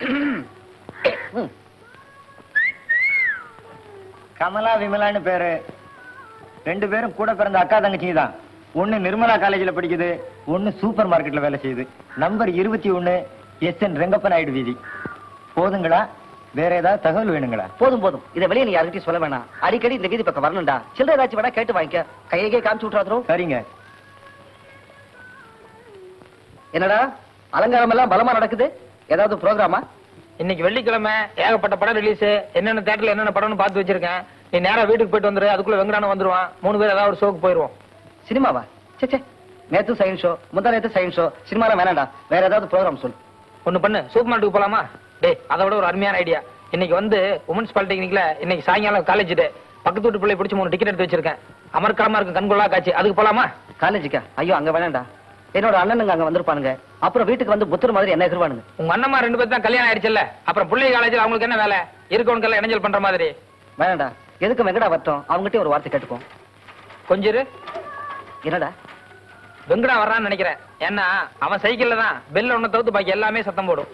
கமலா விமலான்னு பேரு ரெண்டு பேரும் கூட பிறந்த அக்கா தங்கச்சி தான் ஒண்ணு நிர்மலா காலேஜ்ல படிக்குது ஒண்ணு சூப்பர் மார்க்கெட்ல வேலை செய்யுது நம்பர் இருபத்தி ஒண்ணு எஸ் என் ரெங்கப்ப நாயுடு வீதி போதுங்களா வேற ஏதாவது தகவல் வேணுங்களா போதும் போதும் இதை வெளியே நீ யாருக்கிட்டையும் சொல்ல வேணாம் அடிக்கடி இந்த வீதி பக்கம் வரணும்டா சில்லறை ஏதாச்சும் வேணா கேட்டு வாங்கிக்க கையகே காமிச்சு விட்டுறாதரும் சரிங்க என்னடா அலங்காரம் எல்லாம் பலமா நடக்குது ஏதாவது ப்ரோக்ராமா இன்னைக்கு வெள்ளிக்கிழமை ஏகப்பட்ட படம் ரிலீஸ் என்னென்ன தேட்டர்ல என்னென்ன படம்னு பார்த்து வச்சிருக்கேன் நீ நேரா வீட்டுக்கு போயிட்டு வந்துரு அதுக்குள்ள வெங்கடான வந்துருவான் மூணு பேர் ஏதாவது ஒரு ஷோக்கு போயிருவோம் சினிமாவா சே சே நேத்து சயின்ஸ் ஷோ முந்தா நேத்து சயின்ஸ் ஷோ சினிமாலாம் வேணாம்டா வேற ஏதாவது ப்ரோக்ராம் சொல்லு ஒண்ணு பண்ணு சூப்பர் மார்க்கெட்டுக்கு போலாமா டேய் அதை விட ஒரு அருமையான ஐடியா இன்னைக்கு வந்து உமன்ஸ் பாலிடெக்னிக்ல இன்னைக்கு சாயங்காலம் காலேஜ் டே பக்கத்து வீட்டு பிள்ளை பிடிச்சி மூணு டிக்கெட் எடுத்து வச்சிருக்கேன் அமர்க்கலமா இருக்கும் கண்கொள்ளா காட்சி அதுக்கு போலாமா காலேஜுக்கா ஐயோ அங்க வேணாம்டா என்னோட அண்ணனுங்க அங்க வந்திருப்பானுங்க அப்புறம் வீட்டுக்கு வந்து புத்தர் மாதிரி என்ன எதிர்வானுங்க உங்க அண்ணம்மா ரெண்டு பேர் தான் கல்யாணம் ஆயிடுச்சுல்ல அப்புறம் பிள்ளை காலேஜ்ல அவங்களுக்கு என்ன வேலை இருக்கவனுக்கெல்லாம் இணைஞ்சல் பண்ற மாதிரி வேணாம்டா எதுக்கு வெங்கடா வரட்டும் அவங்ககிட்ட ஒரு வார்த்தை கேட்டுப்போம் கொஞ்சம் இரு. என்னடா வெங்கடா வர்றான்னு நினைக்கிறேன் ஏன்னா அவன் சைக்கிள்ல தான் பெல் ஒண்ணு தவிர்த்து பாக்கி எல்லாமே சத்தம் போடும்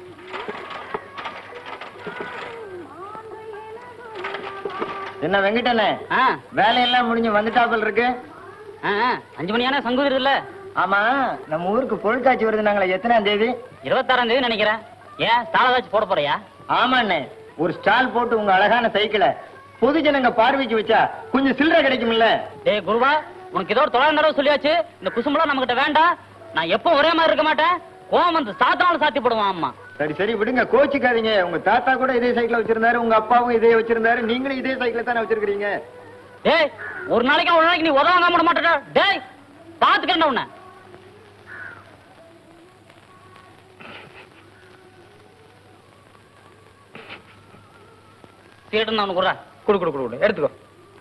என்ன வெங்கடனே வேலையெல்லாம் முடிஞ்சு வந்துட்டாப்பல் இருக்கு அஞ்சு மணியான சங்குதிர் இல்ல ஆமா நம்ம ஊருக்கு பொருட்காட்சி வருது நாங்களே எத்தனாம் தேதி இருபத்தாறாம் தேதி நினைக்கிறேன் ஏன் ஸ்டால ஏதாச்சும் போட போறியா ஆமாண்ணே ஒரு ஸ்டால் போட்டு உங்க அழகான சைக்கிளை பொது ஜனங்க பார்வைக்கு வச்சா கொஞ்சம் சில்லறை கிடைக்கும்ல டேய் குருவா உனக்கு ஏதோ ஒரு தொழில் தடவை சொல்லியாச்சு இந்த குசும்பலாம் நம்ம கிட்ட வேண்டாம் நான் எப்போ ஒரே மாதிரி இருக்க மாட்டேன் கோவம் வந்து சாத்தினாலும் சாத்தி போடுவான் அம்மா சரி சரி விடுங்க கோச்சிக்காதீங்க உங்க தாத்தா கூட இதே சைக்கிள் வச்சிருந்தாரு உங்க அப்பாவும் இதே வச்சிருந்தாரு நீங்களும் இதே சைக்கிள் தானே வச்சிருக்கீங்க டேய் ஒரு நாளைக்கு ஒரு நாளைக்கு நீ உதவாங்க விட மாட்டேடா டேய் பாத்துக்கிறேன் உன்னை சீட்டு நான் குடுறா குடு குடு குடு குடு எடுத்துக்கோ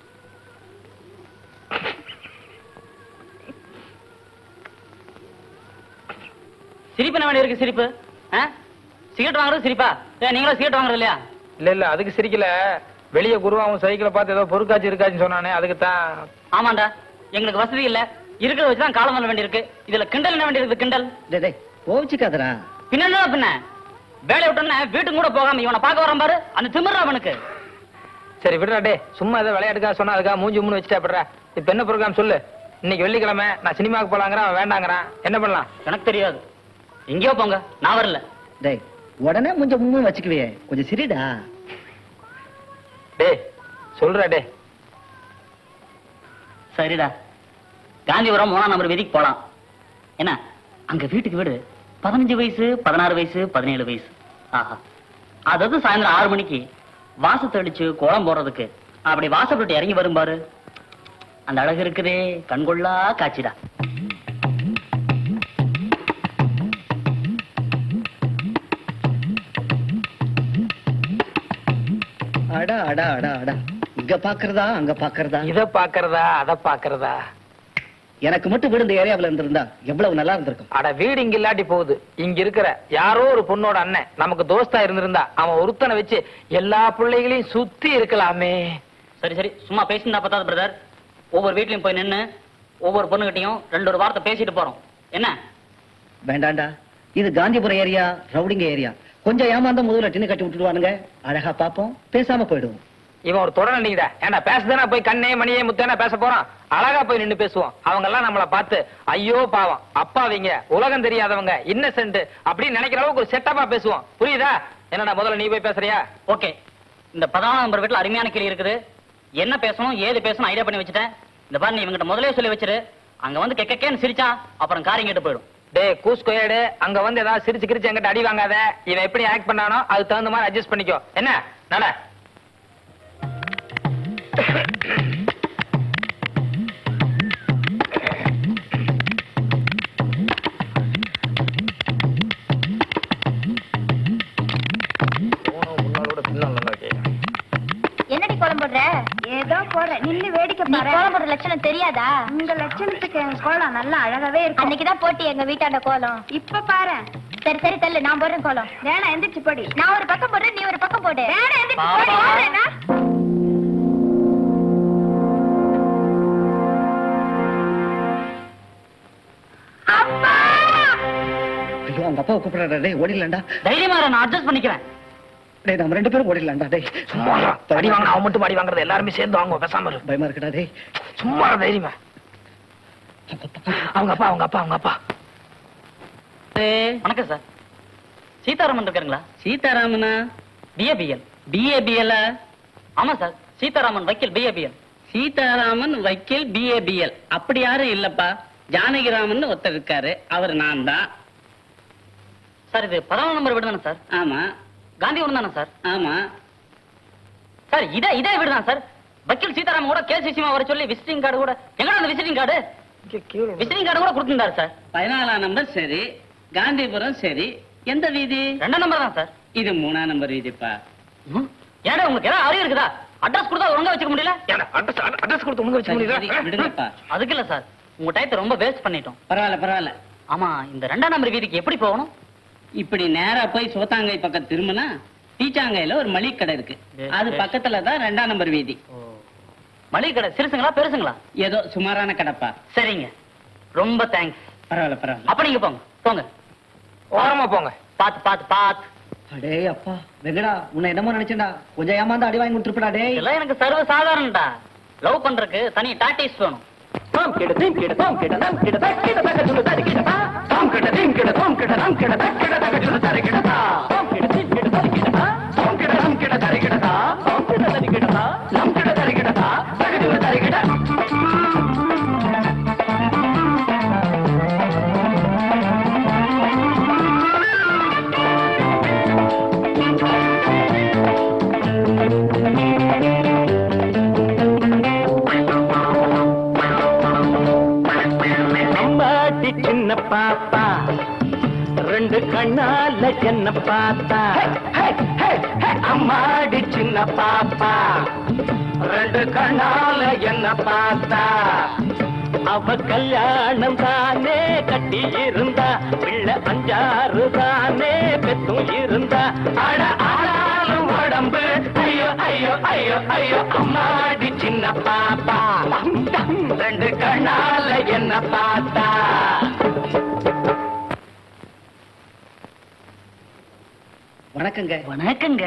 சிரிப்பு என்ன வேண்டி இருக்கு சிரிப்பு ஆ? சிகரெட் வாங்குறது சிரிப்பா ஏன் நீங்களும் சிகரெட் வாங்குறது இல்லையா இல்ல இல்ல அதுக்கு சிரிக்கல வெளிய குருவாவும் சைக்கிளை பார்த்து ஏதோ பொறுக்காச்சு இருக்காச்சுன்னு சொன்னானே அதுக்கு தான் ஆமாண்டா எங்களுக்கு வசதி இல்ல இருக்கிறத வச்சுதான் காலம் பண்ண வேண்டியிருக்கு இதுல கிண்டல் என்ன வேண்டியிருக்கு கிண்டல் டேய் டேய் கோவிச்சுக்காதடா பின்ன என்ன பின்ன வேலையை விட்டோன்னே வீட்டுக்கு கூட போகாம இவனை பார்க்க வரான் பாரு அந்த திமிர்றா அவனுக்கு சரி விடுறா டே சும்மா ஏதோ விளையாட்டுக்கா சொன்னா அதுக்கா மூஞ்சி மூணு வச்சுட்டா விடுறா இப்ப என்ன ப்ரோக்ராம் சொல்லு இன்னைக்கு வெள்ளிக்கிழமை நான் சினிமாவுக்கு போலாங்கிறான் அவன் வேண்டாங்கிறான் என்ன பண்ணலாம் எனக்கு தெரியாது எங்கேயோ போங்க நான் வரல டேய் உடனே கொஞ்சம் முன்னு வச்சுக்குவியே கொஞ்சம் சிரிடா டே சொல்றா டே சரிடா காந்திபுரம் மூணாம் நம்பர் வீதிக்கு போலாம் என்ன அங்க வீட்டுக்கு வீடு பதினஞ்சு வயசு பதினாறு வயசு பதினேழு வயசு ஆஹா அதாவது சாயந்தரம் ஆறு மணிக்கு வாச தெளிச்சு கோலம் போடுறதுக்கு அப்படி வாசப்பட்டு இறங்கி வரும் பாரு அந்த அழகு இருக்குதே கண்கொள்ளா காட்சிடா அடா அடா அடா அடா இங்க பாக்குறதா அங்க பாக்குறதா இத பாக்குறதா அத பாக்குறதா எனக்கு மட்டும் வீடு இந்த ஏரியாவுல இருந்திருந்தா எவ்வளவு நல்லா இருந்திருக்கும் அட வீடு இங்க இல்லாட்டி போகுது இங்க இருக்கிற யாரோ ஒரு பொண்ணோட அண்ணன் நமக்கு தோஸ்தா இருந்திருந்தா அவன் ஒருத்தனை வச்சு எல்லா பிள்ளைகளையும் சுத்தி இருக்கலாமே சரி சரி சும்மா பேசியிருந்தா பத்தாது பிரதர் ஒவ்வொரு வீட்லயும் போய் நின்னு ஒவ்வொரு பொண்ணுகிட்டயும் ரெண்டு ஒரு வார்த்தை பேசிட்டு போறோம் என்ன வேண்டாண்டா இது காந்திபுரம் ஏரியா ரவுடிங்க ஏரியா கொஞ்சம் ஏமாந்தா முதல்ல டின்னு கட்டி விட்டுடுவானுங்க அழகா பாப்போம் பேசாம போயிடுவோம் இவன் ஒரு தொடர் நீங்கடா ஏன்னா பேசுதானா போய் கண்ணே மணியே முத்தேனா பேச போறான் அழகா போய் நின்னு பேசுவோம் அவங்க எல்லாம் நம்மள பார்த்து ஐயோ பாவம் அப்பாவிங்க உலகம் தெரியாதவங்க இன்னசென்ட் அப்படின்னு நினைக்கிற அளவுக்கு ஒரு செட்டப்பா பேசுவோம் புரியுதா என்னடா முதல்ல நீ போய் பேசுறியா ஓகே இந்த பதினாலாம் நம்பர் வீட்டுல அருமையான கிளி இருக்குது என்ன பேசணும் ஏது பேசணும் ஐடியா பண்ணி வச்சுட்டேன் இந்த பாரு நீ இவங்கிட்ட முதலே சொல்லி வச்சிரு அங்க வந்து கெக்கேன்னு சிரிச்சான் அப்புறம் காரியம் கேட்டு போயிடும் டேய் கூஸ்கோயடு அங்க வந்து ஏதாவது சிரிச்சு கிரிச்சு எங்கிட்ட அடி வாங்காத இவன் எப்படி ஆக்ட் பண்ணானோ அதுக்கு தகுந்த மாதிரி அட்ஜஸ்ட் பண்ணிக்கோ என்ன நட என்னடி கோலம் போடுற ஏதோ போறேன் நின்னு வேடிக்கை நீ பாரு கோலம் போடுற லட்சணம் தெரியாதா உங்க லட்சணத்துக்கு என் கோலம் நல்லா அழகாவே இருக்கும் அன்னைக்குதான் போட்டி எங்க வீட்டாண்ட கோலம் இப்ப பாரு சரி சரி தள்ளு நான் போடுறேன் கோலம் வேணாம் எந்திரிச்சு போடி நான் ஒரு பக்கம் போடுறேன் நீ ஒரு பக்கம் போடு வேணாம் எந்திரிச்சு போடி பாப்பா. ஓடுறேனா? அப்பா ஐயோ அவங்க அப்பாவை கூப்பிடுறாரு டேய் ஓடிடலாம்டா தைரியமா இரு, நான் அட்ஜஸ்ட் பண்ணிக்கிறேன் டேய் நம்ம ரெண்டு பேரும் ஓடிடலாம்டா டேய் சும்மா இரு. அடி வாங்க அவன் மட்டும் அடி வாங்குறது எல்லாருமே சேர்ந்து வாங்குவோம் பேசாம இரு. பயமா இருக்குடா டேய் சும்மா இரு, தைரியமா அவங்க அப்பா அவங்க அப்பா அவங்க அப்பா வணக்கம் சார் சீதாராமன் இருக்காருங்களா சீதாராமனா பிஏபிஎல் பிஏபிஎல் ஆமா சார் சீதாராமன் வக்கீல் பிஏபிஎல் சீதாராமன் வக்கீல் பிஏபிஎல் அப்படி யாரும் இல்லப்பா ஜானகிராமன் ஒருத்தர் இருக்காரு அவர் நான் தான் சார் இது பதினாலு நம்பர் வீடு தானே சார் ஆமா காந்திபுரம் தானே சார் ஆமா சார் இதே இதே வீடு தான் சார் வக்கீல் சீதாராமன் கூட கேஸ் விஷயமா வர சொல்லி விசிட்டிங் கார்டு கூட எங்கடா அந்த விசிட்டிங் கார்டு விசிட்டிங் கார்டு கூட கொடுத்துருந்தாரு சார் பதினாலாம் நம்பர் சரி காந்திபுரம் சரி எந்த வீதி ரெண்டாம் நம்பர் தான் சார் இது மூணாம் நம்பர் வீதிப்பா ம். ஏன்டா உங்களுக்கு ஏதாவது அறிவு இருக்குதா அட்ரஸ் கொடுத்தா ஒழுங்கா வச்சுக்க முடியல ஏன்டா, அட்ரஸ் அட்ரஸ் கொடுத்து முங்க வச்சு சரி, சரி, முடியுதா விடுங்கப்பா அதுக்கு இல்ல சார் உங்க டயத்தை ரொம்ப வேஸ்ட் பண்ணிட்டோம் பரவாயில்ல பரவாயில்ல ஆமா இந்த ரெண்டாம் நம்பர் வீதிக்கு எப்படி போகணும் இப்படி நேரா போய் சோத்தாங்கை பக்கம் திரும்பினா டீச்சாங்கையில ஒரு மளிகை கடை இருக்கு Yes, அது yes. பக்கத்துல தான் ரெண்டாம் நம்பர் வீதி மளிகை கடை சிறுசுங்களா பெருசுங்களா ஏதோ சுமாரான கடைப்பா சரிங்க ரொம்ப தேங்க்ஸ் பரவாயில்ல பரவாயில்ல அப்ப நீங்க போங்க போங்க ஓரமா போங்க பாத்து பாத்து பாத்து அடே அப்பா வெங்கடா உன்னை என்னமோ நினைச்சேன்டா கொஞ்சம் ஏமாந்து அடி வாங்கி கொடுத்துருப்படா டேய் இதெல்லாம் எனக்கு சர்வ சாதாரணடா லவ் பண்றதுக்கு தனி டாட்டிஸ் வேணும் அம்மாடி சின்ன பாப்பா ரெண்டு கண்ணால என்ன பார்த்தா அம்மாடி சின்ன பாப்பா ரெண்டு கண்ணால என்ன பார்த்தா அவ கல்யாணம் தானே கட்டி இருந்தா பிள்ளை அஞ்சாறு தானே பெத்தும் இருந்தா அட ஆனாலும் உடம்பு ஐயோ ஐயோ ஐயோ ஐயோ அம்மாடி சின்ன பாப்பா ரெண்டு கண்ணால என்ன பார்த்தா வணக்கங்க வணக்கங்க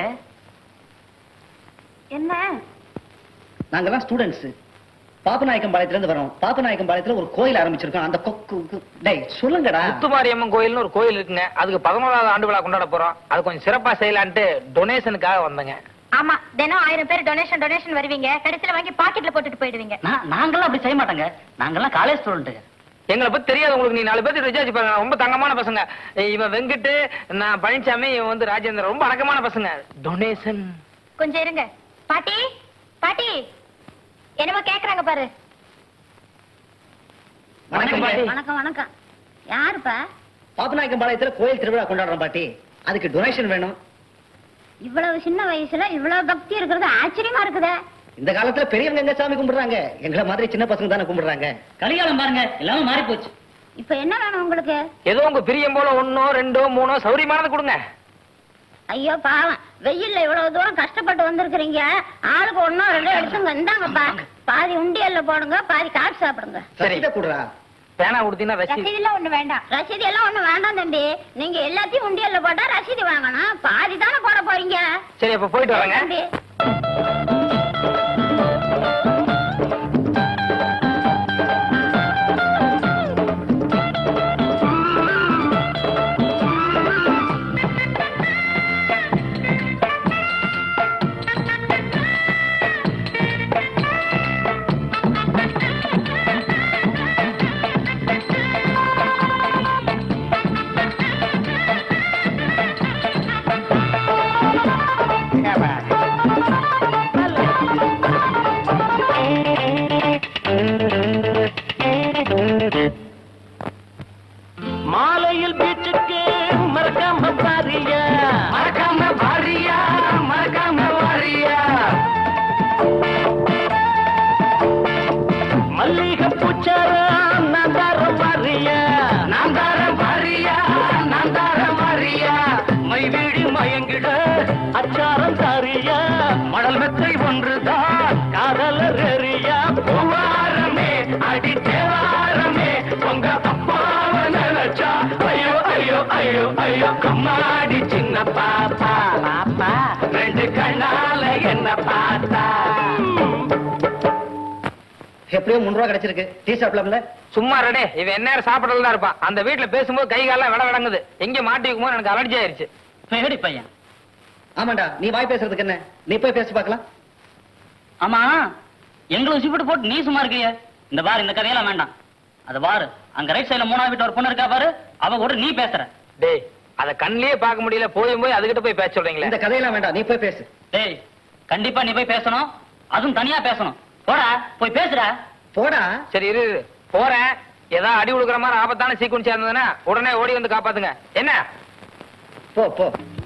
என்ன நாங்கெல்லாம் ஸ்டூடெண்ட்ஸ் பாப்பநாயக்கம் பாளையத்துல இருந்து வரோம் பாப்பநாயக்கம் பாளையத்துல ஒரு கோயில் ஆரம்பிச்சிருக்கோம் அந்த கொக்கு கு- டேய் சொல்லுங்கடா முத்துமாரியம்மன் கோயில்னு ஒரு கோயில் இருக்குங்க அதுக்கு பதினோராவது ஆண்டு விழா கொண்டாட போறோம் அது கொஞ்சம் சிறப்பா செய்யலான்ட்டு டொனேஷனுக்காக வந்தேங்க ஆமா தினம் ஆயிரம் பேர் டொனேஷன் டொனேஷன் வருவீங்க கடைசியில வாங்கி பாக்கெட்ல போட்டுட்டு போயிடுவீங்க நான் நாங்கெல்லாம் அப்படி செய்ய மாட்டோங்க நாங்கெல்லாம் காலேஜ் ஸ்டூடெண்ட் எங்களை பத்தி தெரியாது உங்களுக்கு நீ நாலு பேர்த்து விசாரிச்சு பாருங்க ரொம்ப தங்கமான பசங்க இவன் வெங்கட்டு நான் பழனிசாமி இவன் வந்து ராஜேந்திரன் ரொம்ப அடக்கமான பசங்க டொனேஷன் கொஞ்சம் இருங்க பாட்டி பாட்டி என்னமோ கேக்குறாங்க பாரு வணக்கம் பாட்டி வணக்கம் வணக்கம் யாருப்பா பாப்பநாயக்கம் பாளையத்துல கோயில் திருவிழா கொண்டாடுறோம் பாட்டி அதுக்கு டொனேஷன் வேணும் இவ்வளவு சின்ன வயசுல இவ்வளவு பக்தி இருக்கிறது ஆச்சரியமா இருக்குதே இந்த காலத்துல பெரியவங்க எங்க சாமி கும்பிடுறாங்க எங்களை மாதிரி சின்ன பசங்க தானே கும்பிடுறாங்க கலிகாலம் பாருங்க எல்லாமே மாறி போச்சு இப்ப என்ன வேணும் உங்களுக்கு ஏதோ உங்க பிரியம் போல ஒன்னோ ரெண்டோ மூணோ சௌரியமானது கொடுங்க ஐயோ பாவம் வெயில்ல இவ்வளவு தூரம் கஷ்டப்பட்டு வந்திருக்கிறீங்க ஆளுக்கு ஒன்னோ ரெண்டோ எடுத்துங்க இந்தாங்கப்பா பாதி உண்டியல்ல போடுங்க பாதி காசு சாப்பிடுங்க சரி. சரி குடுறா பேனா கொடுத்தீங்கன்னா ரசீது ரசீதுலாம் ஒண்ணு வேண்டாம் ரசீது எல்லாம் ஒண்ணு வேண்டாம் தம்பி நீங்க எல்லாத்தையும் உண்டியல்ல போட்டா ரசீது வாங்கணும் பாதி தானே போட போறீங்க சரி அப்ப போயிட்டு வரேங்க தம்பி மாலையில் பீச்சுக்கு மறக்காம பாரியா மறக்காம பாரியா மறக்காம வாரியா மல்லிகை பூச்சாரம் நான் தரம் வாரியா நான் தரம் வாரியா நான் தரம் வாரியா மை வீடி மயங்கிட அச்சாரம் தாரியா மணல் மெத்தை ஒன்றுதான் காதலர் எறியா பூவாரமே அடி தேவாரமே உங்க அப்பாவ நினைச்சா ஐயோ ஐயோ ஐயோ ஐயோ கம்மாடி சின்ன பாப்பா பாப்பா எப்படியோ முந்நூறு ரூபா கிடைச்சிருக்கு டீ சாப்பிடலாம்ல சும்மா ரெடே இவன் என்ன சாப்பிடறதுல தான் இருப்பான் அந்த வீட்டுல பேசும்போது கை காலம் விட விடங்குது எங்க மாட்டி வைக்கும்போது எனக்கு அலர்ஜி ஆயிருச்சு பேடி பையன் ஆமாண்டா நீ வாய் பேசுறதுக்கு என்ன நீ போய் பேசி பார்க்கலாம் ஆமா எங்களை உசிப்பிட்டு போட்டு நீ சும்மா இருக்கிய இந்த பாரு இந்த கதையெல்லாம் வேண்டாம் அது பாரு அங்க ரைட் சைடுல மூணாவது வீட்டு ஒரு பொண்ணு இருக்கா பாரு அவ கூட நீ பேசுற டேய் அத கண்ணிலேயே பார்க்க முடியல போயும் போய் அதுகிட்ட போய் பேச சொல்றீங்களே இந்த கதையெல்லாம் வேண்டாம் நீ போய் பேசு டேய் கண்டிப்பா நீ போய் பேசணும் அதுவும் தனியா பேசணும் போடா போய் பேசுடா போடா சரி இரு இரு. போறேன் ஏதாவது அடி கொடுக்குற மாதிரி ஆபத்தான சீக்குவன்ஸ் இருந்ததுன்னா உடனே ஓடி வந்து காப்பாத்துங்க என்ன போ போ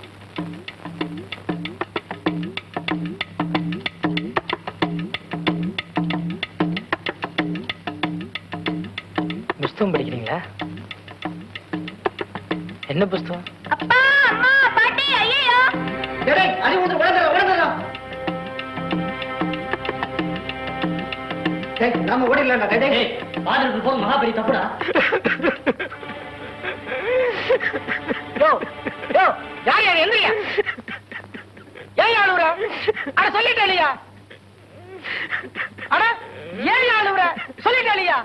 புஸ்தகம் படிக்கிறீங்களா என்ன புஸ்தகம் அப்பா அம்மா பாட்டி ஐயோ டேய், டேய், அடி விழுந்து உடனே உடனே டேய் நாம ஓடிடலாம்டா டேய், டேய் டேய் பாதிரத்துக்கு போது மகா பெரிய தப்புடா யோ யோ யார் யார் எந்திரியா ஏன் ஆளுற அட சொல்லிட்டே இல்லையா அட ஏன் ஆளுற சொல்லிட்டே இல்லையா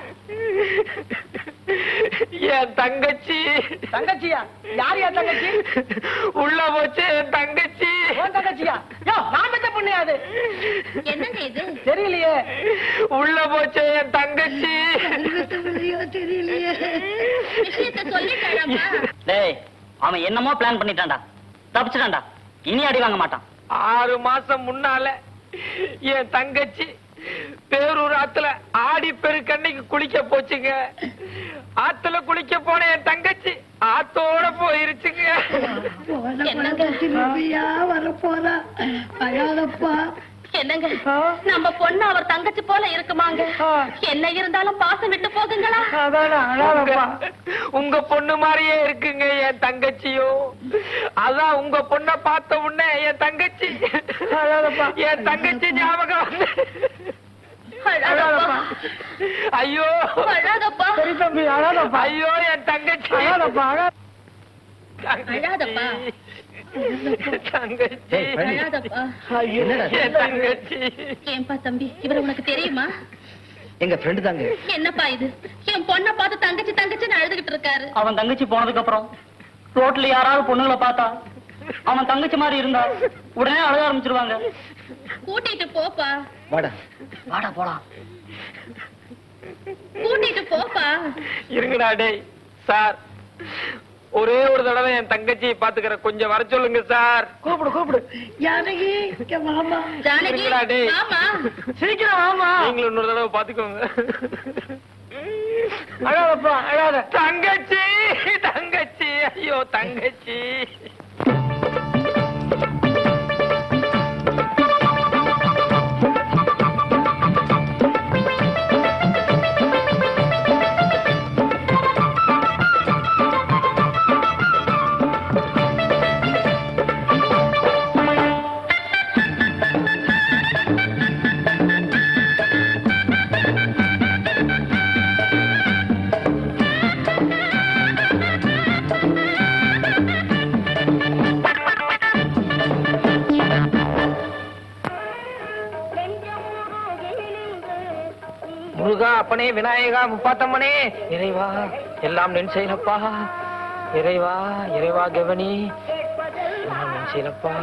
என் தங்கச்சி தங்கச்சியா யார் என் தங்கச்சி உள்ள போச்சு என் தங்கச்சி உன் தங்கச்சியா யோ நான் பெத்த பொண்ணு அது என்னங்க இது தெரியலையே உள்ள போச்சு என் தங்கச்சி விஷயத்த சொல்லிட்டாடாப்பா டேய் அவன் என்னமோ பிளான் பண்ணிட்டான்டா தப்பிச்சிட்டான்டா இனி அடி வாங்க மாட்டான் ஆறு மாசம் முன்னால என் தங்கச்சி பேரூர் ஆத்துல ஆடி பெருக்கன்னைக்கு குளிக்க போச்சுங்க ஆத்துல குளிக்க போன என் தங்கச்சி ஆத்தோட போயிருச்சுங்க என்னங்க என்னங்க நம்ம பொண்ணு அவர் தங்கச்சி போல இருக்குமாங்க என்ன இருந்தாலும் பாசம் விட்டு போகுங்களா உங்க- உங்க பொண்ணு மாதிரியே இருக்குங்க என் தங்கச்சியும் அதான் உங்க பொண்ண பார்த்த உடனே என் தங்கச்சி என் தங்கச்சி ஞாபகம் வந்து அழாதப்பா ஐயோ அழாதப்பா ஐயோ என் தங்கச்சி அழாதப்பா. தங்கச்சி டேய், பண்ணு. அழாதப்பா என்னடா இது? என் தங்கச்சி ஏன்பா தம்பி இவர் உனக்கு தெரியுமா எங்க ஃப்ரெண்டு தாங்க என்னப்பா இது என் பொண்ணை பார்த்து தங்கச்சி தங்கச்சின்னு அழுதுகிட்டு இருக்காரு அவன் தங்கச்சி போனதுக்கு அப்புறம் ரோட்ல யாராவது பொண்ணுங்களை பார்த்தா அவன் தங்கச்சி மாதிரி இருந்தா உடனே அழுக ஆரம்பிச்சிருவாங்க கூட்டிட்டு போப்பா வாடா வாடா போலாம் கூட்டிட்டு போப்பா இருங்கடா டேய் சார் ஒரே ஒரு தடவை என் தங்கச்சியை பாத்துக்கிற கொஞ்சம் வர சொல்லுங்க சார் கூப்பிடு கூப்பிடு ஜானகி இருங்கடா டேய். ஆமா சீக்கிரம் ஆமா நீங்களும் இன்னொரு தடவை பாத்துக்கோங்க அழாதப்பா அழாத தங்கச்சி தங்கச்சி ஐயோ தங்கச்சி முருகா அப்பனே விநாயகா முப்பாத்தம்மனே இறைவா எல்லாம் நின் செயலப்பா இறைவா இறைவா கவனி எல்லாம் நின் செயலப்பா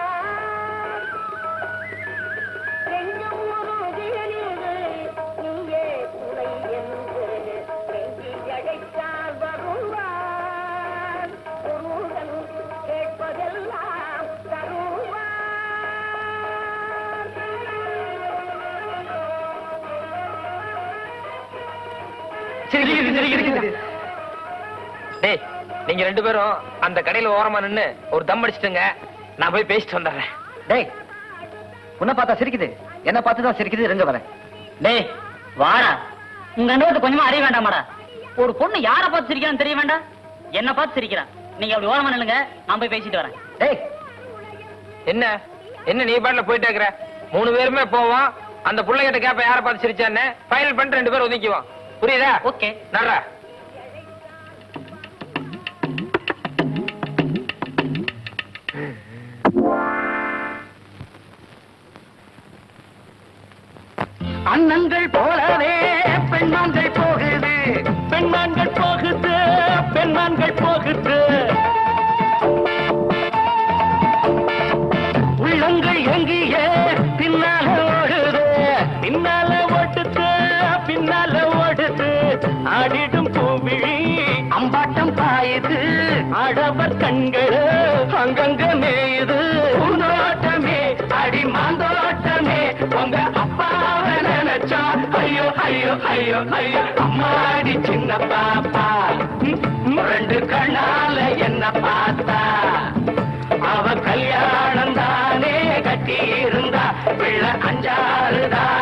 சிரிக்குது, சிரிக்குது. டேய் நீங்க ரெண்டு பேரும் அந்த கடையில ஓரமா நின்னு ஒரு தம் அடிச்சிட்டுங்க நான் போய் பேசிட்டு வந்துடுறேன் டேய் உன்னை பார்த்தா சிரிக்குது என்ன பார்த்து தான் சிரிக்குது இருங்க வரேன் டேய் வாடா உங்க அனுபவத்தை கொஞ்சமா அறிய வேண்டாமாடா ஒரு பொண்ணு யார பார்த்து சிரிக்கிறான்னு தெரிய வேண்டாம் என்ன பார்த்து சிரிக்கிறா நீங்க அப்படி ஓரமா நில்லுங்க நான் போய் பேசிட்டு வரேன் டேய் என்ன என்ன நீ பாட்டுல போயிட்டே இருக்கிற மூணு பேருமே போவோம் அந்த பிள்ளைகிட்ட கேப்ப யார பார்த்து சிரிச்சான்னு ஃபைனல் பண்ணிட்டு ரெண்டு பேரும் ஒதுக்கிவோம் புரியுதா ஓகே நடுறா அண்ணங்கள் போலவே பெண்மான்கள் போகுது பெண்மான்கள் போகுது பெண்மான்கள் போகுது உள்ளங்கள் எங்கியே பின்னால ஓடுது பின்னால ஓடுது பின்னால ஓடுது ஆடிடும் பூவிழி அம்பாட்டம் பாயுது ஆடவர் கண்கள் அங்கங்க மேயுது பூந்தோட்டமே அடி மாந்தோட்டமே உங்க அப்பாவை நினைச்சா ஐயோ ஐயோ ஐயோ ஐயோ அம்மாடி சின்ன பாப்பா ரெண்டு கண்ணால என்ன பார்த்தா அவ கல்யாணம் தானே கட்டி இருந்தா பிள்ளை அஞ்சாறு தான்